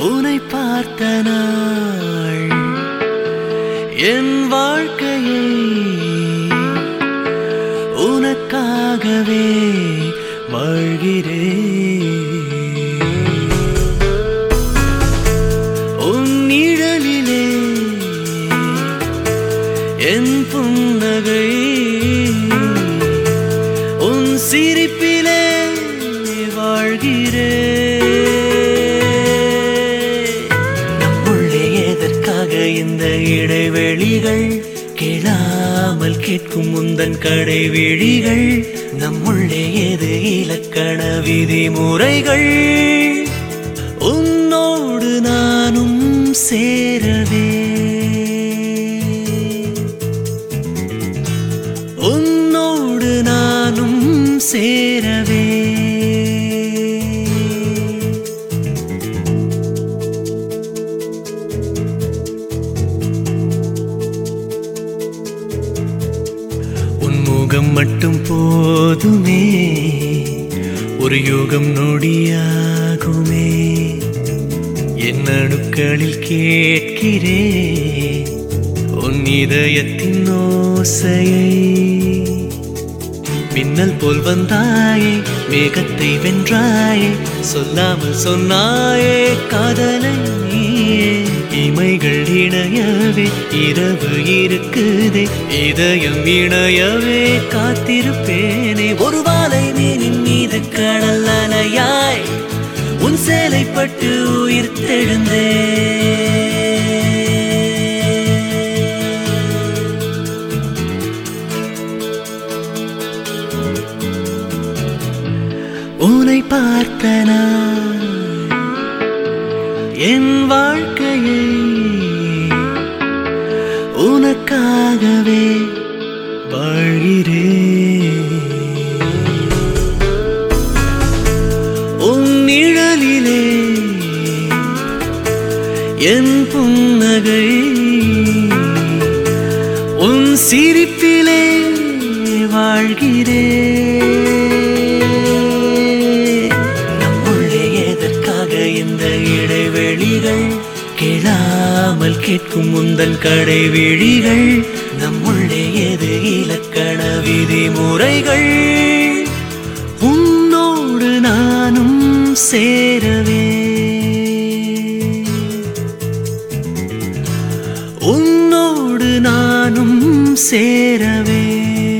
உன்னை பார்த்த நாள் என் வாழ்க்கையை உனக்காகவே வாழ்கிறேன் உன் நிழலிலே என் புன்னகை உன் சிரிப்பிலே வாழ்கிறேன் நம்முள்ளே எதற்காக இந்த இடைவெளிகள் கேளாமல் கேட்கும் முந்தன் கடைவெளிகள் நம்முள்ளே எது இலக்கண விதிமுறைகள் உன்னோடு நானும் சேரவே உன்னோடு நானும் சேரவே உன் முகம் மட்டும் போதுமே ஒரு யுகம் நொடியாகுமே என் அணுக்களில் கேட்கிறேன் உன் இதயத்தின் ஓசையை மின்னல் போல் வந்தாயே மேகத்தை வென்றாயே சொல்லாமல் சொன்னாயே காதலை நீயே இமைகள் இணையவே இரவு இருக்குதே இதயம் இணையவே காத்திருப்பேனே ஒரு வாழை மீனின் மீது கடல் அலையாய் உன் சேலைப்பட்டு உயிர் தெழுந்தே உன்னை பார்த்த நான் என் வாழ்க்கையை உனக்காகவே வாழ்கிறேன் உன் நிழலிலே என் புன்னகை உன் சிரிப்பிலே வாழ்கிறேன் நம்முள்ளே எதற்காக இந்த இடைவெளிகள் கேளாமல் கேட்கும் முந்தன் கடைவெளிகள் நம்முள்ளே எது இலக்கண விதிமுறைகள் உன்னோடு நானும் சேரவே உன்னோடு நானும் சேரவே